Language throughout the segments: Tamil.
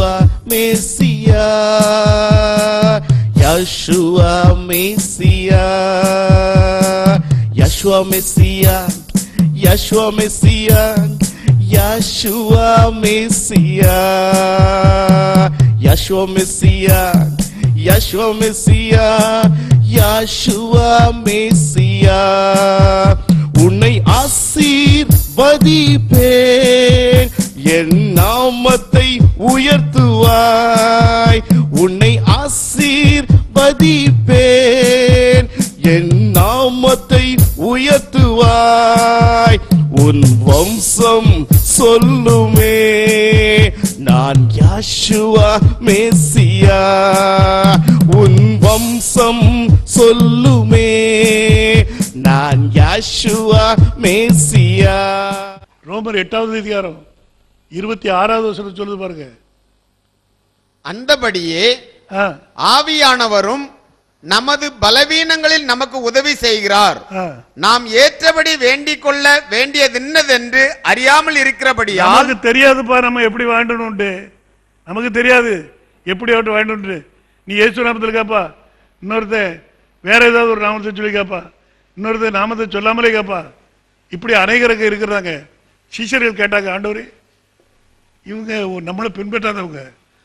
மேசியா யசுவா மேசியா யசுவா மேசியா யசுவா மேசியா யசுவா மேசியா யசுவா மேசியா யசுவா மேசியா யசுவா மேசியா உன்னை ஆசீர்வதிப்பேன் என் நாமத்தை உயர்த்துவாய் உன்னை ஆசீர்வதிப்பேன் என் நாமத்தை உயர்த்துவாய் உன் வம்சம் சொல்லுமே நான் யாஷுவா மேசியா உன் வம்சம் சொல்லுமே நான் யாஷுவா மேசியா ரோமர் எட்டாவது அதிகாரம் இருபத்தி ஆறாவது வருஷம் சொல்லுது பாருங்க அந்தபடியே ஆ, ஆவியானவரும் நமது பலவீனங்களில் நமக்கு உதவி செய்கிறார் ஆ. நாம் ஏற்றபடி வேண்டிக் கொள்ள வேண்டியதென்னதென்று அறியாமல் இருக்கிறபடியால் நமக்கு தெரியாதுப்பா நம்ம எப்படி வாண்டணும்ட்டு நமக்கு தெரியாது எப்படி அவட்டு வாண்டணும்ட்டு நீ இயேசு நாமத்தில் கேப்பா இன்னொருத்தன் வேற ஏதாவது ஒரு நாமத்தை சொல்லி கேப்பா இன்னொருத்தன் நாமத்தை சொல்லாமலே கேப்பா இப்படி அநேகருக்கு இருக்கிறாங்க சீஷர்கள் கேட்டாங்க ஆண்டவரே இவங்க நம்மளை பின்பற்றாதவங்க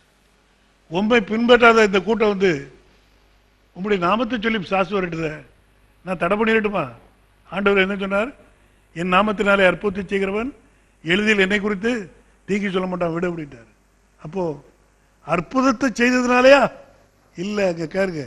உண்மை பின்பற்றாத இந்த கூட்டம் வந்து உங்களுடைய நாமத்தை சொல்லி சாசு வரட்டுத நான் தடை பண்ணிடட்டுமா ஆண்டவர் என்ன சொன்னார் என் நாமத்தினாலே அற்புதத்தை செய்கிறவன் எளிதில் என்னை குறித்து தீங்கி சொல்ல மாட்டான் விடு அப்படின்ட்டார் அப்போ அற்புதத்தை செய்ததுனாலயா இல்ல அங்க கேருங்க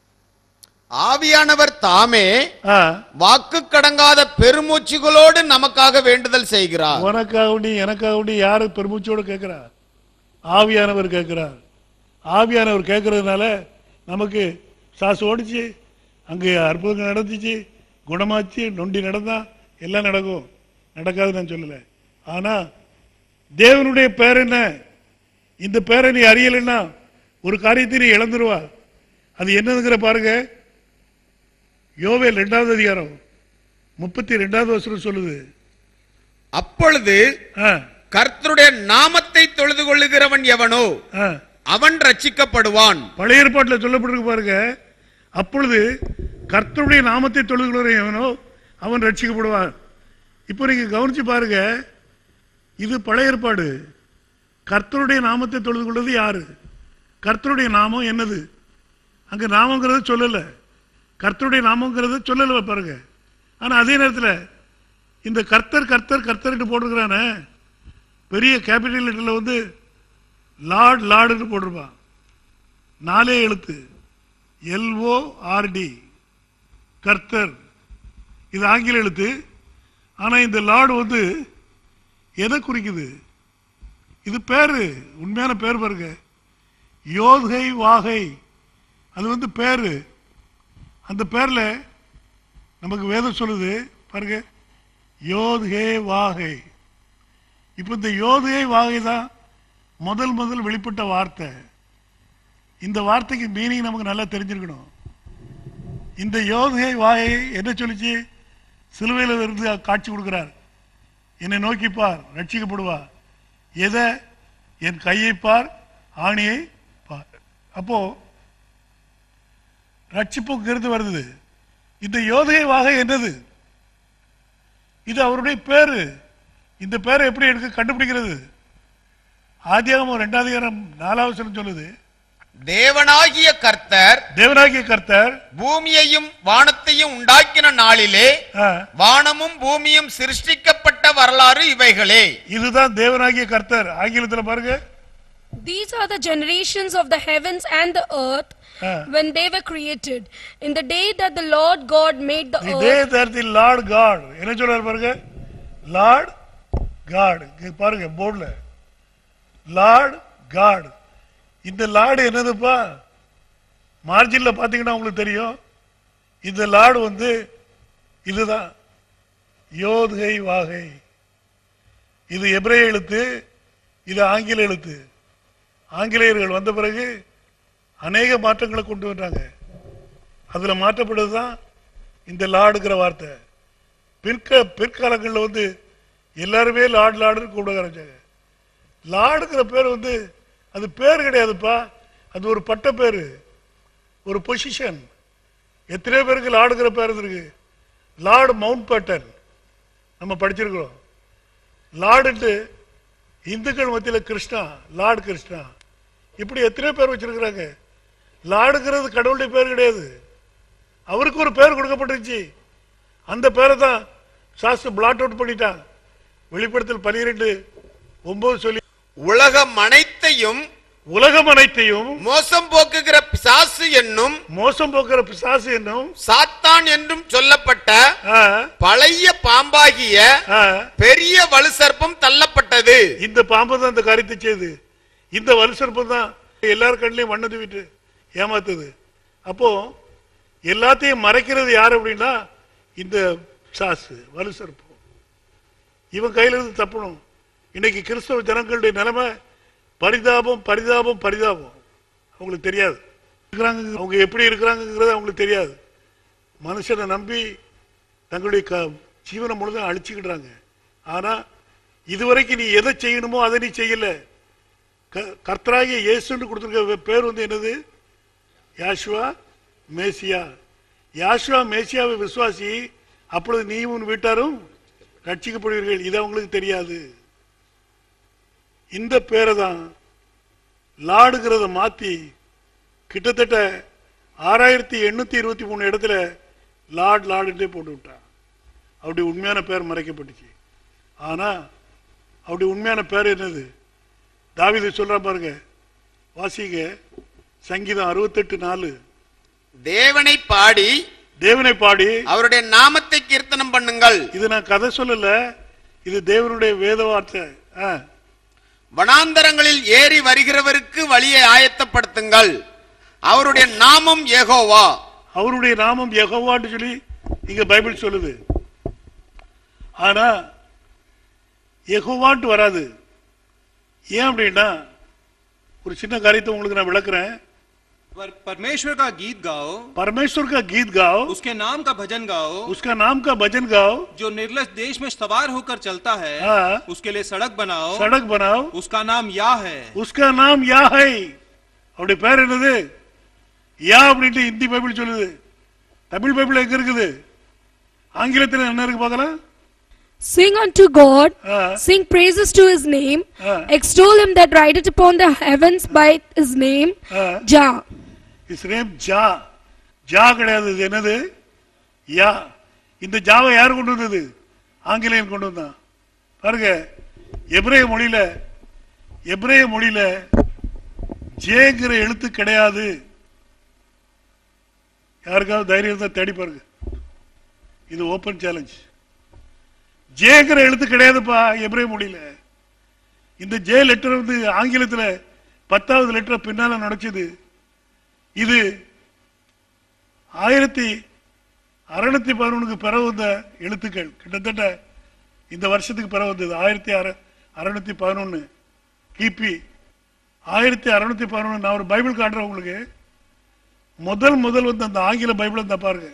ஆவியானவர் தாமே ஆ, வாக்கு கடங்காத பெருமூச்சுகளோடு நமக்காக வேண்டுதல் செய்கிறார் உனக்காக எனக்காக யாரு பெருமூச்சோடு கேட்கிறா ஆவியானவர் கேட்கிறார் ஆவியானவர் கேட்கறதுனால நமக்கு சாசு ஓடிச்சு அங்கே அற்புதங்கள் நடந்துச்சு குணமாச்சு நொண்டி நடந்தா எல்லாம் நடக்கும் நடக்காது நான் சொல்லல ஆனா தேவனுடைய பேர் என்ன இந்த பேரை நீ அறியலைன்னா ஒரு காரியத்தை நீ இழந்துருவா அது என்னதுங்கிற பாருங்க யோவேல் ரெண்டாவது அதிகாரம் முப்பத்தி ரெண்டாவது வருஷம் சொல்லுது அப்பொழுது ஆ கர்த்தருடைய நாமத்தை தொழுது கொள்ளுகிறவன் எவனோ ஆ அவன் ரட்சிக்கப்படுவான் பழைய ஏற்பாட்டில் சொல்லப்பட்டிருக்கு பாருங்க அப்பொழுது கர்த்தருடைய நாமத்தை தொழுகிறவன் எவனோ அவன் ரட்சிக்கப்படுவான் இப்போ நீங்க கவனிச்சு பாருங்க இது பழைய ஏற்பாடு கர்த்தருடைய நாமத்தை தொழுது கொள்வது யாரு கர்த்தருடைய நாமம் என்னது அங்க நாமங்கிறது சொல்லல கர்த்தருடைய நாமங்கிறது சொல்லல பாருங்க ஆனா அதே நேரத்தில் இந்த கர்த்தர் கர்த்தர் கர்த்தர்னு போட்டிருக்கிறானே பெரிய கேபிட்டல் லெட்டர்ல வந்து லார்ட் லார்டுன்னு போட்டிருப்பான் நாலே எழுத்து எல்ஓ ஆர்டி கர்த்தர் இது ஆங்கில எழுத்து ஆனா இந்த லார்டு வந்து எதை குறிக்குது இது பேரு உண்மையான பேர் பாருங்க யோகை வாகை அது வந்து பேரு அந்த பேர்ல நமக்கு வேதம் சொல்லுது பாருங்க யோத்ஹே வாகை இப்போ இந்த யோதுகை வாகை தான் முதல் முதல் வெளிப்பட்ட வார்த்தை இந்த வார்த்தைக்கு மீனிங் நமக்கு நல்லா தெரிஞ்சிருக்கணும் இந்த யோதுகை வாகை என்ன சொல்லிச்சு சிலுவையில் இருந்து காட்சி கொடுக்கிறார் என்னை நோக்கி பார் ரட்சிக்கப்படுவார் எதை என் கையை பார் ஆணியை பார் அப்போ ரட்சிப்புங்கிறது வருது இந்த யோதுகை வாகை என்னது இது அவருடைய பேரு இந்த பேரை எப்படி எடுக்க கண்டுபிடிக்கிறது ஆதியாகமம் ரெண்டாவது அதிகாரம் நாலாவது வசனம் சொல்லுது தேவனாகிய கர்த்தர் தேவனாகிய கர்த்தர் பூமியையும் வானத்தையும் உண்டாக்கின நாளிலே ஆ, வானமும் பூமியும் சிருஷ்டிக்கப்பட்ட வரலாறு இவைகளே இதுதான் தேவனாகிய கர்த்தர் ஆங்கிலத்துல பாருங்க These are the generations of the heavens and the earth Ah. when they were created. In the day that the Lord God made the இதே earth, தர் தி லார்ட் காட் என்ன சொல்றாரு பாருங்க லார்ட் காட் பாருங்க போர்டுல லார்ட் காட் இந்த லார்டு என்னதுப்பா மார்ஜின்ல பாத்தீங்கன்னா உங்களுக்கு தெரியும் இந்த லார்டு வந்து இதுதான் யோதுகை வாகை இது எபிரேய எழுத்து இது ஆங்கில எழுத்து ஆங்கிலேயர்கள் வந்த பிறகு அநேக மாற்றங்களை கொண்டு வந்தாங்க அதுல மாற்றப்படுது தான் இந்த லார்டுங்கிற வார்த்தை பிற்க பிற்காலங்களில் வந்து எல்லாருமே லார்டு லார்டுன்னு கூப்பிட ஆரம்பிச்சாங்க லார்டுங்கிற பேர் வந்து அது பேர் கிடையாதுப்பா அது ஒரு பட்ட பேரு ஒரு பொசிஷன் எத்தனையோ பேருக்கு லார்டுங்கிற பேர் இருக்கு லார்டு மவுண்ட் பேட்டன் நம்ம படிச்சிருக்கிறோம் லார்டுன்ட்டு இந்துக்கள் மத்தியில் கிருஷ்ணா லார்டு கிருஷ்ணா இப்படி எத்தனையோ பேர் வச்சிருக்கிறாங்க லார்டுங்கிறது கடவுளுடைய பேர் கிடையாது அவருக்கு ஒரு பேர் கொடுக்கப்பட்டுருச்சு அந்த பேரை தான் சாஸ்திர பிளாட் அவுட் பண்ணிட்டான் வெளிப்படத்தில் பனிரெண்டு ஒன்பது சொல்லி உலகம் அனைத்தையும் உலகம் அனைத்தையும் மோசம் போக்குகிற பிசாசு என்னும் மோசம் போக்குற பிசாசு என்னும் சாத்தான் என்றும் சொல்லப்பட்ட ஆ, பழைய பாம்பாகிய ஆ, பெரிய வலுசர்ப்பம் தள்ளப்பட்டது இந்த பாம்பு தான் இந்த காரியத்தை செய்யுது இந்த வலுசற்பம் தான் எல்லார் கண்ணிலையும் மண்ணு தூவிட்டு ஏமாத்துது அப்போ எல்லாத்தையும் மறைக்கிறது யார் அப்படின்னா இந்த சாசு வலுசற்பம் இவன் கையில இருந்து தப்பணும் இன்னைக்கு கிறிஸ்தவ ஜனங்களுடைய நிலைமை பரிதாபம் பரிதாபம் பரிதாபம் அவங்களுக்கு தெரியாது இருக்கிறாங்க அவங்க எப்படி இருக்கிறாங்கிறது அவங்களுக்கு தெரியாது மனுஷனை நம்பி தங்களுடைய க ஜீவனை முழுதும் அழிச்சுக்கிடுறாங்க ஆனா இதுவரைக்கும் நீ எதை செய்யணுமோ அதை நீ செய்யல க- கர்த்தராகிய இயேசுன்னு கொடுத்துருக்க பேர் வந்து என்னது யாஷுவா மேசியா யாஷுவா மேசியாவை விசுவாசி அப்பொழுது நீ உன் வீட்டாரும் ரட்சிக்கப்படுவீர்கள் இது அவங்களுக்கு தெரியாது இந்த பேரை தான் லாடுங்கிறத மாத்தி கிட்டத்தட்ட ஆறாயிரத்தி எண்ணூத்தி இருபத்தி மூணு இடத்துல லார்ட் லார்டுன்றே போட்டு விட்டான் அப்படி உண்மையான பேர் மறைக்கப்பட்டுச்சு ஆனா அப்படி உண்மையான பேர் என்னது தாவீது சொல்ற பாருங்க வாசிங்க சங்கீதம் அறுபத்தெட்டு நாலு தேவனை பாடி தேவனை பாடி அவருடைய நாமத்தை கீர்த்தனம் பண்ணுங்கள் இது நான் கதை சொல்லல இது தேவனுடைய வேத வார்த்தை ஆ. வனாந்தரங்களில் ஏறி வருகிறவருக்கு வழியை ஆயத்தப்படுத்துங்கள் அவருடைய நாமம் யெகோவா அவருடைய நாமம் யெகோவான்னு சொல்லி இங்க பைபிள் சொல்லுது ஆனா யெகோவான்ட்டு வராது ஏன் அப்படின்னா ஒரு சின்ன காரியத்தை உங்களுக்கு நான் விளக்குறேன் पर परमेश्वर का गीत गाओ परमेश्वर का गीत गाओ उसके नाम का भजन गाओ उसका नाम का भजन गाओ जो निर्लज देश में सवार होकर चलता है हाँ। उसके लिए सड़क बनाओ सड़क बनाओ उसका नाम या है उसका नाम யா है அப்படி பேர் என்னது யா அப்படின்ட்டு ஹிந்தி பைபிள் சொல்லுது தமிழ் பைபிள் எங்க இருக்குது ஆங்கிலத்தில் என்ன இருக்கு பார்க்கலாம் Sing unto God, ah, sing praises to his name, Ah. extol him that rideth upon the heavens by his name, ah. Jah. Is name Jah Jah கிடையாது இது என்னது யா இந்த ஜாவை யார் கொண்டு வந்தது ஆங்கிலேயன் கொண்டு வந்தான் பாருங்க எபிரேய மொழியில எபிரேய மொழியில ஜேங்கிற எழுத்து கிடையாது யாருக்காவது தைரியம் இருந்தா தேடி பாருங்க இது ஓபன் சேலஞ்ச் ஜேங்கிற எழுத்து கிடையாதுப்பா எபிரேய மொழியில இந்த ஜே லெட்டர் வந்து ஆங்கிலத்துல பத்தாவது லெட்டர் பின்னால நடச்சது இது ஆயிரத்தி அறுநூத்தி பதினொன்றுக்கு பிறகு வந்த எழுத்துக்கள் கிட்டத்தட்ட இந்த வருஷத்துக்கு பிறகு வந்தது ஆயிரத்தி அற அறுநூத்தி பதினொன்று கிபி ஆயிரத்தி அறுநூத்தி பதினொன்று நான் ஒரு பைபிள் காட்டுறேன் உங்களுக்கு முதல் முதல் வந்து அந்த ஆங்கில பைபிள் இந்த பாருங்க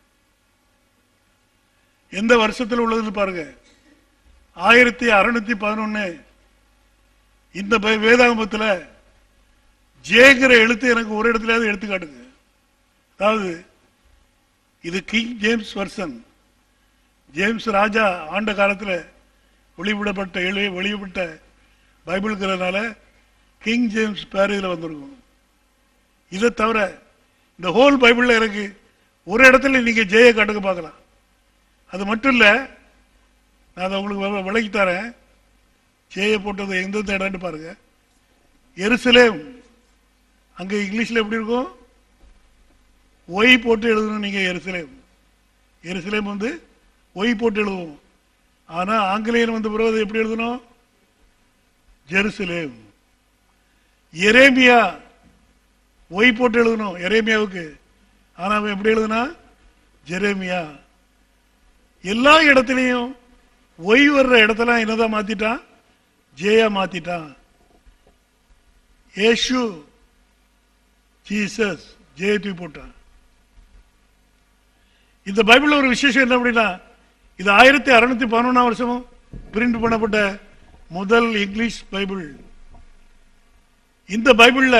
எந்த வருஷத்தில் உள்ளதுன்னு பாருங்க ஆயிரத்தி அறுநூத்தி பதினொன்னு இந்த பை- வேதாகமத்துல ஜேங்கிற எழுத்து எனக்கு ஒரு இடத்துலயாவது எடுத்து காட்டுங்க அதாவது இது கிங் ஜேம்ஸ் வர்சன் ஜேம்ஸ் ராஜா ஆண்ட காலத்தில் வெளிவிடப்பட்ட எழு வெளியிடப்பட்ட பைபிள்ங்கிறதுனால கிங் ஜேம்ஸ் பேர் இதில் வந்திருக்கும் இதை தவிர இந்த ஹோல் பைபிளில் எனக்கு ஒரு இடத்துல நீங்கள் ஜெய காட்டுக்க பார்க்கலாம் அது மட்டும் இல்லை நான் அதை உங்களுக்கு விள- விளக்கி தரேன் ஜெய போட்டது எந்தெந்த இடம்னு பாருங்க எருசலேம் அங்க இங்கிலீஷ்ல எப்படி இருக்கும் ஒய் போட்டு எழுதணும் நீங்க எருசலேம் எருசலேம் வந்து ஒய் போட்டு எழுதுவோம் ஆனா ஆங்கிலேயன் வந்த பிறகு அது எப்படி எழுதணும் ஜெருசலேம் எரேமியா ஒய் போட்டு எழுதணும் எரேமியாவுக்கு ஆனா அவன் எப்படி எழுதுனா ஜெரேமியா எல்லா இடத்துலையும் ஒய் வர்ற இடத்துல என்னதான் மாத்திட்டான் ஜேயா மாத்திட்டான் ஏசு ஜீசஸ் ஜெய தூக்கி போட்டான் இந்த பைபிள்ல ஒரு விசேஷம் என்ன அப்படின்னா இது ஆயிரத்தி அறுநூத்தி பதினொன்றாம் வருஷமும் பிரிண்ட் பண்ணப்பட்ட முதல் இங்கிலீஷ் பைபிள் இந்த பைபிள்ல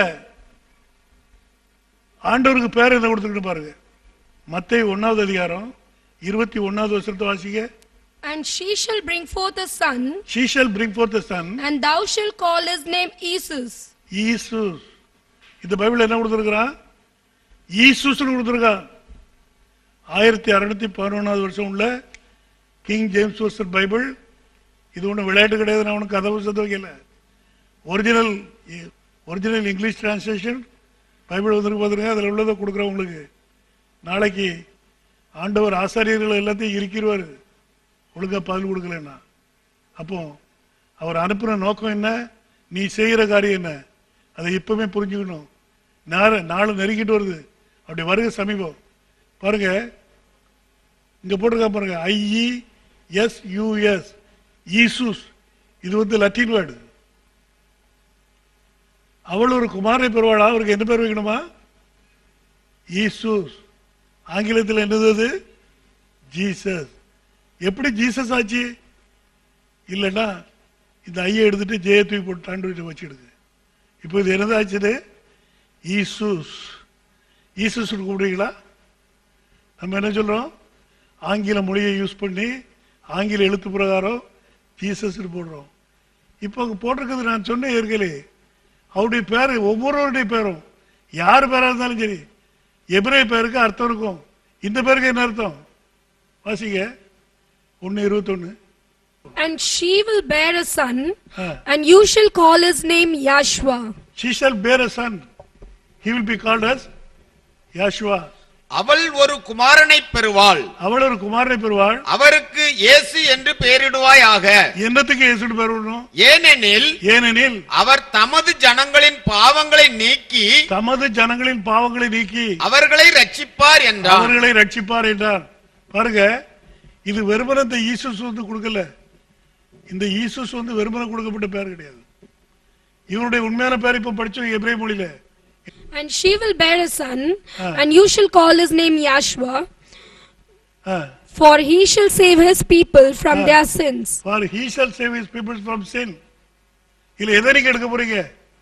ஆண்டவருக்கு பேர் என்ன கொடுத்துக்கிட்டு பாருங்க மத்தேயு ஒன்னாவது அதிகாரம் இருபத்தி ஒன்னாவது வருஷத்தை வாசிக்க And she shall bring forth a son, she shall bring forth a son and thou shalt call his name Jesus. ஈசூஸ் இந்த பைபிள் என்ன கொடுத்துருக்கிறான் ஈசூஸ்னு கொடுத்துருக்கான் ஆயிரத்தி அறுநூத்தி பதினொன்றாவது வருஷம் உள்ள கிங் ஜேம்ஸ் வருஷன் பைபிள் இது ஒன்றும் விளையாட்டு கிடையாது நான் ஒன்றும் கதை புத்தகத்தை வைக்கல original original English translation Bible வந்துருக்கு பார்த்துருங்க அதில் உள்ளதை கொடுக்குறேன் உங்களுக்கு நாளைக்கு ஆண்டவர் ஆசாரியர்கள் எல்லாத்தையும் இருக்கிறார் ஒழுங்கா பதில் கொடுக்கலன்னா அப்போ அவர் அனுப்புன நோக்கம் என்ன நீ செய்கிற காரியம் என்ன அதை இப்பவுமே புரிஞ்சுக்கணும் நாள் நாள் நெருங்கிட்டு வருது அப்படி வருக சமீபம் பாருங்க இங்க போட்டிருக்கா பாருங்க ஐஇ எஸ் யூஎஸ் ஈசூஸ் இது வந்து லத்தீன் வேர்டு அவள் ஒரு குமாரை பெறுவாளா அவருக்கு என்ன பேர் வைக்கணுமா ஈசூஸ் ஆங்கிலத்தில் என்னது அது ஜீசஸ் எப்படி ஜீசஸ் ஆச்சு இல்லைன்னா இந்த ஐயை எடுத்துட்டு ஜெய தூக்கி போட்டு ஆண்டு வச்சுடுங்க இப்போ இது என்னது ஆச்சுது ஈசூஸ் ஈசூஸ் கூப்பிடுறீங்களா நம்ம என்ன சொல்றோம் ஆங்கில மொழியை யூஸ் பண்ணி ஆங்கில எழுத்து பிரகாரம் ஜீசஸ் போடுறோம் இப்போ அங்க போட்டிருக்கிறது நான் சொன்னேன் ஏற்கனவே அவருடைய பேர் ஒவ்வொருவருடைய பேரும் யார் பேரா இருந்தாலும் சரி எபிரே பேருக்கு அர்த்தம் இருக்கும் இந்த பேருக்கு என்ன அர்த்தம் வாசிங்க ஒன்னு இருபத்தொன்னு And she will bear a son, ah. and you shall call his name Yahshua. she shall bear a son he will be called as Yahshua அவள் ஒரு குமாரனை பெறுவாள் அவள் ஒரு குமாரனை பெறுவாள் அவருக்கு இயேசு என்று பெயரிடுவாயாக என்னத்துக்கு இயேசுன்னு பேர் விடணும் ஏனெனில் ஏனெனில் அவர் தமது ஜனங்களின் பாவங்களை நீக்கி தமது ஜனங்களின் பாவங்களை நீக்கி அவர்களை ரட்சிப்பார் என்றார் அவர்களை ரட்சிப்பார் என்றார் பாருங்க இது வெறுமன இந்த ஈசஸ் வந்து கொடுக்கல இந்த ஈசஸ் வந்து வெறுமன கொடுக்கப்பட்ட பேர் கிடையாது இவருடைய உண்மையான பேர் இப்ப படிச்சோம் எபிரே மொழியில And she will bear a son, Ah. and you shall call his name Yahshua, ah. for he shall save his people from Ah. their sins. For he shall save his people from sin. இல்ல எதை நீங்க எடுக்க போறீங்க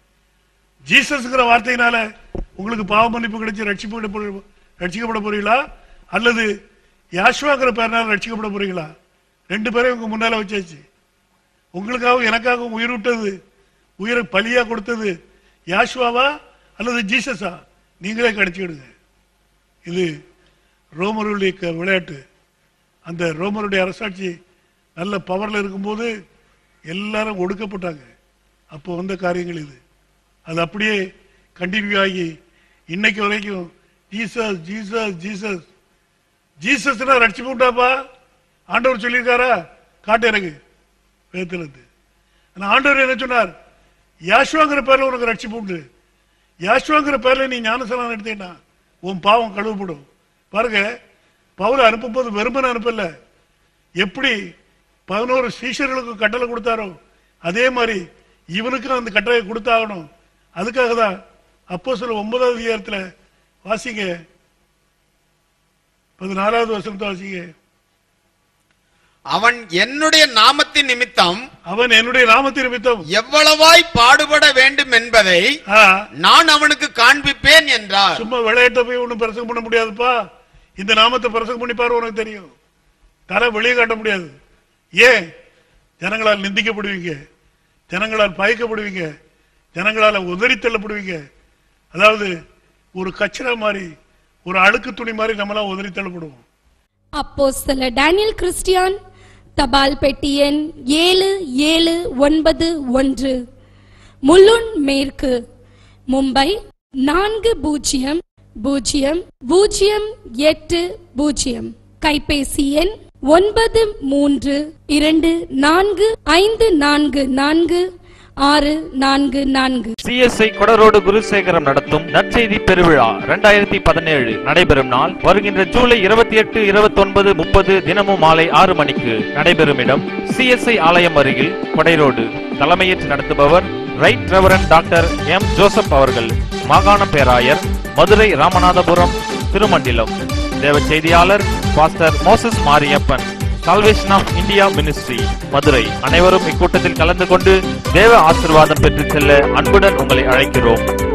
ஜீசஸ்ங்கிற வார்த்தையினால உங்களுக்கு பாவ மன்னிப்பு கிடைச்சு ரட்சிக்கப்பட போறீ- ரட்சிக்கப்பட போறீங்களா அல்லது யாஷ்வாங்கிற பேர்னால ரட்சிக்கப்பட போறீங்களா ரெண்டு பேரையும் உங்க முன்னால வச்சாச்சு உங்களுக்காகவும் எனக்காகவும் உயிர் விட்டது உயிரை பலியா கொடுத்தது யாஷ்வாவா அல்லது ஜீசஸா நீங்களே கிடைச்சிடுங்க இது ரோமருடைய க- விளையாட்டு அந்த ரோமருடைய அரசாட்சி நல்ல பவர்ல இருக்கும்போது எல்லாரும் ஒடுக்கப்பட்டாங்க அப்போ வந்த காரியங்கள் இது அது அப்படியே கண்டினியூ ஆகி இன்னைக்கு வரைக்கும் ஜீசஸ் ஜீசஸ் ஜீசஸ் ஜீசஸ்னா ரட்சிப்பு உண்டாப்பா ஆண்டவர் சொல்லியிருக்காரா காட்டு எனக்கு வேதத்துல இருந்து ஆனா ஆண்டவர் என்ன சொன்னார் யாஷ்வாங்கிற பேர்ல உனக்கு ரட்சிப்பு உண்டு யாஷ்வாங்கிற பேர்ல நீ ஞானசனம் எடுத்தீங்கன்னா உன் பாவம் கழுவப்படும் பாருங்க பவுல அனுப்பும்போது வெறுமனை அனுப்பல எப்படி பதினோரு சீஷர்களுக்கு கட்டளை கொடுத்தாரோ அதே மாதிரி இவனுக்கும் அந்த கட்டளை கொடுத்தாகணும் அதுக்காக தான் அப்போ சில ஒன்பதாவது அதிகாரத்துல வாசிங்க பதினாலாவது வசனத்தை வாசிங்க அவன் என்னுடைய நாமத்தின் நிமித்தம் அவன் என்னுடைய நாமத்தின் நிமித்தம் எவ்வளவாய் பாடுபட வேண்டும் என்பதை ஆ, நான் அவனுக்கு காண்பிப்பேன் என்றார் சும்மா விளையாட்ட போய் ஒண்ணும் பிரசங்கம் பண்ண முடியாதுப்பா இந்த நாமத்தை பிரசங்கம் பண்ணி பாரு உனக்கு தெரியும் தர வெளியே காட்ட முடியாது ஏன் ஜனங்களால் நிந்திக்கப்படுவீங்க ஜனங்களால் பயக்கப்படுவீங்க ஜனங்களால் உதறி தள்ளப்படுவீங்க அதாவது ஒரு கச்சரா மாதிரி ஒரு அழுக்கு துணி மாதிரி நம்மளாம் உதறி தள்ளப்படுவோம் அப்போஸ்தலர் டேனியல் கிறிஸ்டியான் தபால் பெட்டி எண் ஏழு ஏழு ஒன்பது ஒன்று முல்லுன் மேற்கு மும்பை நான்கு பூஜ்ஜியம் பூஜ்ஜியம் பூஜ்ஜியம் எட்டு பூஜ்ஜியம் கைபேசி எண் ஒன்பது மூன்று இரண்டு நான்கு ஐந்து நான்கு நான்கு ஆறு நான்கு நான்கு சிஎஸ்ஐ கொடரோடு குருசேகரம் நடத்தும் நற்செய்தி பெருவிழா 2017 பதினேழு நடைபெறும் நாள் வருகின்ற ஜூலை இருபத்தி எட்டு இருபத்தி ஒன்பது முப்பது தினமும் மாலை ஆறு மணிக்கு நடைபெறும் இடம் சிஎஸ்ஐ ஆலயம் அருகில் கொடைரோடு தலைமையேற்று நடத்துபவர் right reverend doctor M Joseph அவர்கள் மாகாண பேராயர் மதுரை ராமநாதபுரம் திருமண்டிலம் தேவ செய்தியாளர் pastor Moses Mariappan salvation of India ministry Madurai அனைவரும் இக்கூட்டத்தில் கலந்து கொண்டு தேவ ஆசிர்வாதம் பெற்று செல்ல அன்புடன் உங்களை அழைக்கிறோம்